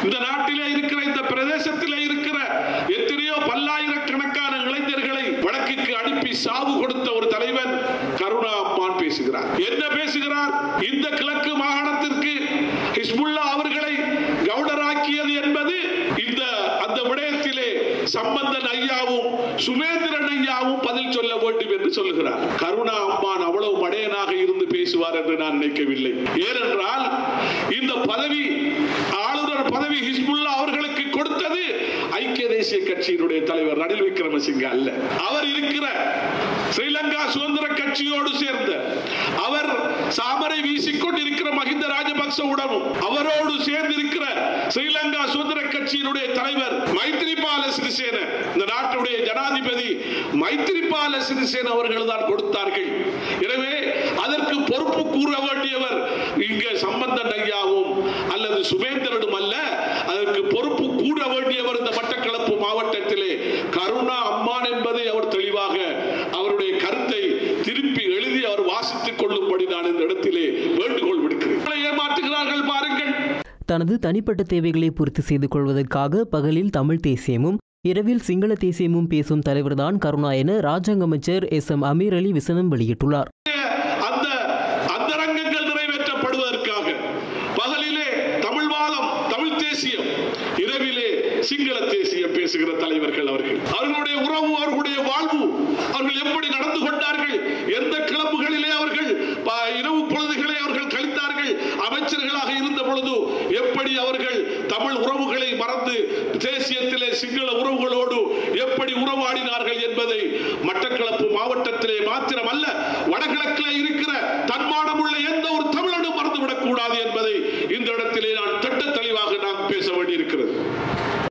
இந்த நாட்டிலே இருக்கிற இந்த பிரதேசத்திலே இருக்கிற எத்தனையோ பல்லாயிரக்கணக்கான இளைஞர்களை வழக்குக்கு அனுப்பி சாவு கொடுத்த ஒரு தலைவன் கருணா அம்மான் பேசுகிறார் என்ன பேசுகிறார் இந்த கிழக்கு மாகாணத்திற்கு ஹிஸ்புல்லா அவர்களை கவுடராக்கியது என்பது இந்த அந்த விடயத்திலே சம்பந்தன் ஐயாவும் சுமேந்திரன் ஐயாவும் பதில் சொல்ல வேண்டும் என்று சொல்லுகிறார் கருணா அம்மான் அவ்வளவு மடையனாக இருந்து பேசுவார் என்று நான் நினைக்கவில்லை ஏனென்றால் இந்த பதவி ஆளுநர் பதவி ஹிஸ்புல்லா அவர்களுக்கு கொடுத்தது ஐக்கிய தேசிய கட்சியினுடைய தலைவர் ரணில் விக்ரமசிங்க அல்ல அவர் இருக்கிற ஸ்ரீலங்கா சுதந்திர கட்சியோடு சேர்ந்த அவர் சாமரை வீசிக்கொண்டிருக்கிற மஹிந்த ராஜபக்சவுடனும் அவரோடு சேர்ந்திருக்கிற ஸ்ரீலங்கா சுதந்திர கட்சியினுடைய தலைவர் மைத்ரிபால சிறிசேன இந்த நாட்டுடைய ஜனாதிபதி மைத்ரிபால சிறிசேன அவர்கள் தான் கொடுத்தார்கள் எனவே அதற்கு பொறுப்பு கூற வேண்டியவர் இங்க சம்பந்தன் ஐயாவும் அல்லது சுமேந்திரனும் அல்ல அதற்கு பொறுப்பு கூற வேண்டியவர் இந்த மட்டக்களப்பு மாவட்டத்திலே கருணா அம்மான் என்பதை அவர் தெளிவாக அவருடைய கருத்தை திருப்பி எழுதி அவர் வாசித்துக் கொள்ளும்படி நான் இந்த இடத்திலே வேண்டுகோள் விடுக்கிறேன் ஏமாற்றுகிறார்கள் பாருங்கள் தனது தனிப்பட்ட தேவைகளை பூர்த்தி செய்து கொள்வதற்காக பகலில் தமிழ் தேசியமும் இரவில் சிங்கள தேசியமும் பேசும் தலைவர்தான் கருணா என ராஜாங்க அமைச்சர் எஸ் எம் அமீர் அலி விசனம் வெளியிட்டுள்ளார் அந்த அந்தரங்கங்கள் நிறைவேற்றப்படுவதற்காக பகலிலே தமிழ் வாதம் தமிழ் தேசியம் இரவிலே சிங்கள தேசியம் பேசுகிற தலைவர்கள் அவர்கள் அவர்களுடைய உறவு அவர்களுடைய வாழ்வு அவர்கள் எப்படி நடந்து கொண்டார்கள் எந்த கிளப்புகளிலே அவர்கள் ப- இரவு பொழுதுகளை அவர்கள் கழித்தார்கள் அமைச்சர்களாக இருந்த பொழுது எப்படி அவர்கள் தமிழ் உறவுகளை மறந்து தேசியத்திலே சிங்கள உறவுகளோடு எப்படி உறவாடினார்கள் என்பதை மட்டக்களப்பு மாவட்டத்திலே மாத்திரமல்ல வடகிழக்கிலே இருக்கிற தன்மானமுள்ள எந்த ஒரு தமிழனும் மறந்துவிடக் கூடாது என்பதை இந்த இடத்திலே நான் திட்ட தெளிவாக நாம் பேச வேண்டியிருக்கிறது